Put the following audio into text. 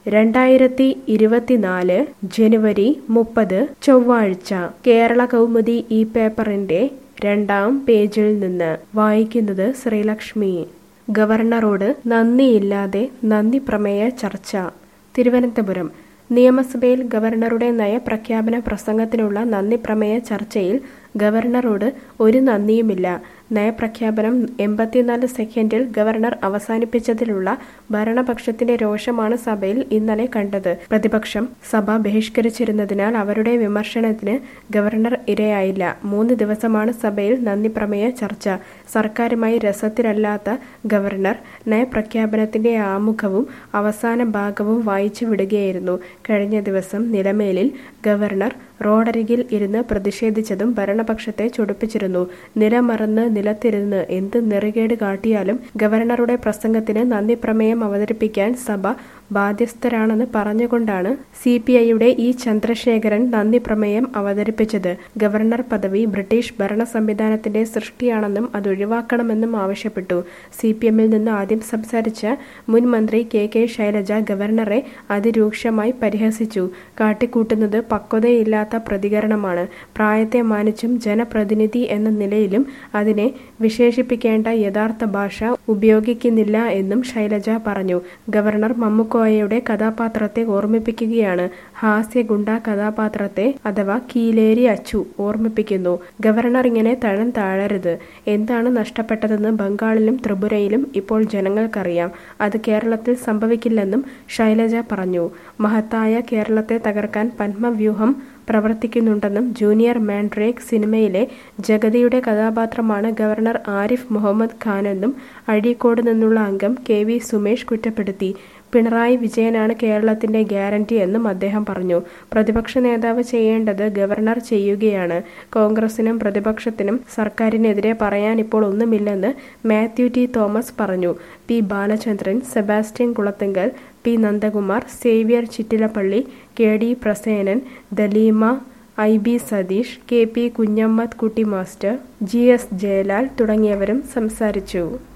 രണ്ടായിരത്തി ഇരുപത്തിനാല് ജനുവരി മുപ്പത് ചൊവ്വാഴ്ച കേരള കൗമുദി ഈ പേപ്പറിന്റെ രണ്ടാം പേജിൽ നിന്ന് വായിക്കുന്നത് ശ്രീലക്ഷ്മി ഗവർണറോട് നന്ദിയില്ലാതെ നന്ദി പ്രമേയ ചർച്ച തിരുവനന്തപുരം നിയമസഭയിൽ ഗവർണറുടെ നയപ്രഖ്യാപന പ്രസംഗത്തിനുള്ള നന്ദി പ്രമേയ ചർച്ചയിൽ ഗവർണറോട് ഒരു നന്ദിയുമില്ല നയപ്രഖ്യാപനം എൺപത്തിനാല് സെക്കൻഡിൽ ഗവർണർ അവസാനിപ്പിച്ചതിലുള്ള ഭരണപക്ഷത്തിന്റെ രോഷമാണ് സഭയിൽ ഇന്നലെ കണ്ടത് പ്രതിപക്ഷം സഭ ബഹിഷ്കരിച്ചിരുന്നതിനാൽ അവരുടെ വിമർശനത്തിന് ഗവർണർ ഇരയായില്ല മൂന്ന് ദിവസമാണ് സഭയിൽ നന്ദി പ്രമേയ ചർച്ച സർക്കാരുമായി രസത്തിലല്ലാത്ത ഗവർണർ നയപ്രഖ്യാപനത്തിന്റെ ആമുഖവും അവസാന ഭാഗവും വായിച്ചു വിടുകയായിരുന്നു കഴിഞ്ഞ ദിവസം നിലമേലിൽ ഗവർണർ റോഡരികിൽ ഇരുന്ന് പ്രതിഷേധിച്ചതും ഭരണപക്ഷത്തെ ചൊടിപ്പിച്ചിരുന്നു നിലമറന്ന് നിലത്തിരുന്ന് എന്ത് നെറുകേട് കാട്ടിയാലും ഗവർണറുടെ പ്രസംഗത്തിന് നന്ദി പ്രമേയം അവതരിപ്പിക്കാൻ സഭ ബാധ്യസ്ഥരാണെന്ന് പറഞ്ഞുകൊണ്ടാണ് സി പി ഐയുടെ ഇ ചന്ദ്രശേഖരൻ നന്ദി പ്രമേയം അവതരിപ്പിച്ചത് ഗവർണർ പദവി ബ്രിട്ടീഷ് ഭരണ സംവിധാനത്തിന്റെ സൃഷ്ടിയാണെന്നും അത് ഒഴിവാക്കണമെന്നും ആവശ്യപ്പെട്ടു സി പി എമ്മിൽ നിന്ന് ആദ്യം സംസാരിച്ച മുൻ മന്ത്രി കെ കെ ശൈലജ ഗവർണറെ അതിരൂക്ഷമായി പരിഹസിച്ചു കാട്ടിക്കൂട്ടുന്നത് പക്വതയില്ലാത്ത പ്രതികരണമാണ് പ്രായത്തെ മാനിച്ചും ജനപ്രതിനിധി എന്ന നിലയിലും അതിനെ വിശേഷിപ്പിക്കേണ്ട യഥാർത്ഥ ഭാഷ ഉപയോഗിക്കുന്നില്ല എന്നും ശൈലജ പറഞ്ഞു ഗവർണർ മമ്മുക്കോയയുടെ കഥാപാത്രത്തെ ഓർമ്മിപ്പിക്കുകയാണ് ഹാസ്യ ഗുണ്ട കഥാപാത്രത്തെ അഥവാ കീലേരി അച്ചു ഓർമ്മിപ്പിക്കുന്നു ഗവർണർ ഇങ്ങനെ തഴം താഴരുത് എന്താണ് നഷ്ടപ്പെട്ടതെന്ന് ബംഗാളിലും ത്രിപുരയിലും ഇപ്പോൾ ജനങ്ങൾക്കറിയാം അത് കേരളത്തിൽ സംഭവിക്കില്ലെന്നും ശൈലജ പറഞ്ഞു മഹത്തായ കേരളത്തെ തകർക്കാൻ പത്മവ്യൂഹം പ്രവർത്തിക്കുന്നുണ്ടെന്നും ജൂനിയർ മാൻഡ്രേക്ക് സിനിമയിലെ ജഗതിയുടെ കഥാപാത്രമാണ് ഗവർണർ ആരിഫ് മുഹമ്മദ് ഖാനെന്നും അഴീക്കോട് നിന്നുള്ള അംഗം കെ വി സുമേഷ് കുറ്റപ്പെടുത്തി പിണറായി വിജയനാണ് കേരളത്തിന്റെ ഗ്യാരണ്ടി എന്നും അദ്ദേഹം പറഞ്ഞു പ്രതിപക്ഷ നേതാവ് ചെയ്യേണ്ടത് ഗവർണർ ചെയ്യുകയാണ് കോൺഗ്രസിനും പ്രതിപക്ഷത്തിനും സർക്കാരിനെതിരെ പറയാൻ ഇപ്പോൾ ഒന്നുമില്ലെന്ന് മാത്യു ടി തോമസ് പറഞ്ഞു P Balachandran Sebastian Kulathunkal P Nandakumar Xavier Chittilappally K D Prasenan Daleema I B Satheesh K P Kunhammad Kutty master G S Jayalal തുടങ്ങിയവരും സംസാരിച്ചു